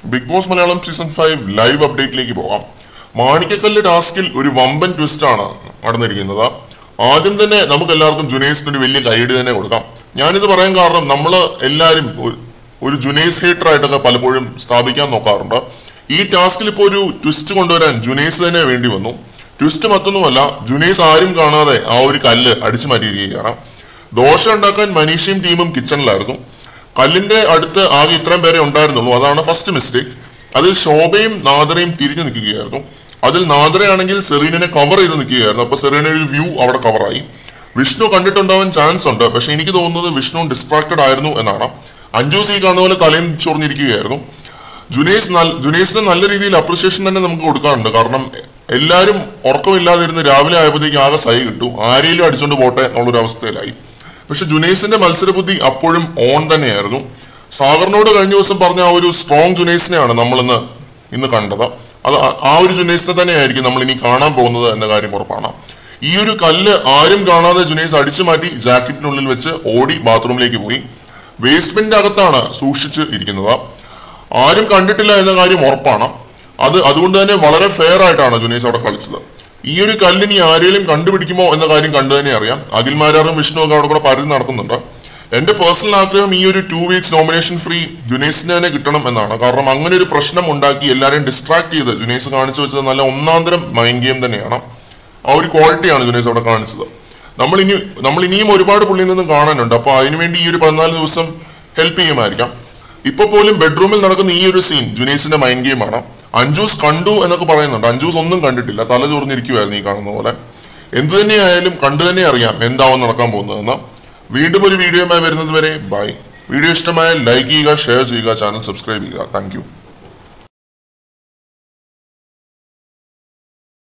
big Boss Malayalam season five live അപ്ഡേറ്റിലേക്ക് പോകാം മാണിക്കക്കല്ല് ടാസ്കിൽ ഒരു വമ്പൻ ട്വിസ്റ്റ് ആണ് നടന്നിരിക്കുന്നത് ആദ്യം തന്നെ നമുക്ക് എല്ലാവർക്കും ജുനൈസിന് ഒരു വലിയ കൈയടി തന്നെ കൊടുക്കാം ഞാനിത് പറയാൻ കാരണം നമ്മൾ എല്ലാവരും ഒരു- ഒരു ജുനൈസ് ഹേറ്റർ ആയിട്ടൊക്കെ പലപ്പോഴും സ്ഥാപിക്കാൻ നോക്കാറുണ്ട് ഈ ടാസ്കിൽ ഇപ്പോൾ ഒരു ട്വിസ്റ്റ് കൊണ്ടുവരാൻ ജുനൈസ് തന്നെ വേണ്ടി വന്നു ട്വിസ്റ്റ് മറ്റൊന്നുമല്ല ജുനൈസ് ആരും കാണാതെ ആ ഒരു കല്ല് അടിച്ചു മാറ്റിയിരിക്കുകയാണ് ദോശ ഉണ്ടാക്കാൻ മനീഷയും ടീമും കിച്ചണിലായിരുന്നു കല്ലിന്റെ അടുത്ത് ആകെ ഇത്രയും പേരെ ഉണ്ടായിരുന്നുള്ളൂ അതാണ് ഫസ്റ്റ് മിസ്റ്റേക്ക് അതിൽ ശോഭയും നാദറയും തിരിഞ്ഞു നിൽക്കുകയായിരുന്നു അതിൽ നാദറയാണെങ്കിൽ സെറീനെ കവർ ചെയ്ത് നിൽക്കുകയായിരുന്നു അപ്പൊ സെറീനയുടെ ഒരു വ്യൂ അവിടെ കവറായി വിഷ്ണു കണ്ടിട്ടുണ്ടാവാൻ ചാൻസ് ഉണ്ട് പക്ഷെ എനിക്ക് തോന്നുന്നത് വിഷ്ണു ഡിസ്ട്രാക്റ്റഡ് ആയിരുന്നു എന്നാണ് അഞ്ജൂസ് ഈ കാണുന്ന പോലെ തലയും ചൊറിഞ്ഞിരിക്കുകയായിരുന്നു ജുനൈസ് നൽ- ജുനൈസിന് നല്ല രീതിയിൽ അപ്രിസിയേഷൻ തന്നെ നമുക്ക് കൊടുക്കാറുണ്ട് കാരണം എല്ലാവരും ഉറക്കമില്ലാതിരുന്ന് രാവിലെ ആയപ്പോഴത്തേക്ക് ആകെ സൈ കിട്ടു ആരെയും അടിച്ചോണ്ട് പോട്ടെ എന്നുള്ളൊരു അവസ്ഥയിലായി പക്ഷെ ജുനൈസിന്റെ മത്സരബുദ്ധി അപ്പോഴും ഓൺ തന്നെയായിരുന്നു സാഗറിനോട് കഴിഞ്ഞ ദിവസം പറഞ്ഞ ആ ഒരു സ്ട്രോങ് ജുനൈസിനെയാണ് നമ്മൾ ഇന്ന് ഇന്ന് കണ്ടത് അത് ആ- ആ ഒരു ജുനൈസിനെ തന്നെയായിരിക്കും നമ്മൾ ഇനി കാണാൻ പോകുന്നത് എന്ന കാര്യം ഉറപ്പാണ് ഈ ഒരു കല്ല് ആരും കാണാതെ ജുനൈസ് അടിച്ചു മാറ്റി ജാക്കറ്റിനുള്ളിൽ വെച്ച് ഓടി ബാത്റൂമിലേക്ക് പോയി വേസ്റ്റ് ബിന്റെ അകത്താണ് സൂക്ഷിച്ച് ഇരിക്കുന്നത് ആരും കണ്ടിട്ടില്ല എന്ന കാര്യം ഉറപ്പാണ് അത് അതുകൊണ്ട് തന്നെ വളരെ ഫെയർ ആയിട്ടാണ് ജുനൈസ് അവിടെ കളിച്ചത് ഈ ഒരു കല്ലിനി ആരെങ്കിലും കണ്ടുപിടിക്കുമോ എന്ന കാര്യം കണ്ടു തന്നെ അറിയാം അഖിൽമാരാറും വിഷ്ണു ഒക്കെ അവിടെ കൂടെ പരുതി നടക്കുന്നുണ്ട് എന്റെ പേഴ്സണൽ ആഗ്രഹം ഈ ഒരു ടു വീക്സ് നോമിനേഷൻ ഫ്രീ ജുനൈസിന് തന്നെ കിട്ടണം എന്നാണ് കാരണം അങ്ങനെ ഒരു പ്രശ്നം ഉണ്ടാക്കി എല്ലാവരെയും ഡിസ്ട്രാക്ട് ചെയ്ത് ജുനൈസ് കാണിച്ചു വെച്ചത് നല്ല ഒന്നാന്തരം മൈൻഡ് ഗെയിം തന്നെയാണ് ആ ഒരു ക്വാളിറ്റിയാണ് ജുനൈസ് അവിടെ കാണിച്ചത് നമ്മൾ ഇനി നമ്മൾ ഇനിയും ഒരുപാട് പുള്ളിയിൽ നിന്നും കാണാനുണ്ട് അപ്പൊ അതിനുവേണ്ടി ഈ ഒരു പതിനാല് ദിവസം ഹെൽപ്പ് ചെയ്യുമായിരിക്കാം ഇപ്പൊ പോലും ബെഡ്റൂമിൽ നടക്കുന്ന ഈ ഒരു സീൻ ജുനൈസിന്റെ മൈൻഡ് ഗെയിമാണ് അഞ്ജൂസ് കണ്ടു എന്നൊക്കെ പറയുന്നുണ്ട് അഞ്ജൂസ് ഒന്നും കണ്ടിട്ടില്ല തല ചോർന്നിരിക്കുമായിരുന്നു ഈ കാണുന്ന പോലെ എന്തു തന്നെയായാലും കണ്ടു തന്നെ അറിയാം എന്താവും നടക്കാൻ പോകുന്നതെന്ന് വീണ്ടും ഒരു വീഡിയോയുമായി വരുന്നത് വരെ ബൈ വീഡിയോ ഇഷ്ടമായാൽ ലൈക്ക് ചെയ്യുക ഷെയർ ചെയ്യുക ചാനൽ സബ്സ്ക്രൈബ് ചെയ്യുക താങ്ക്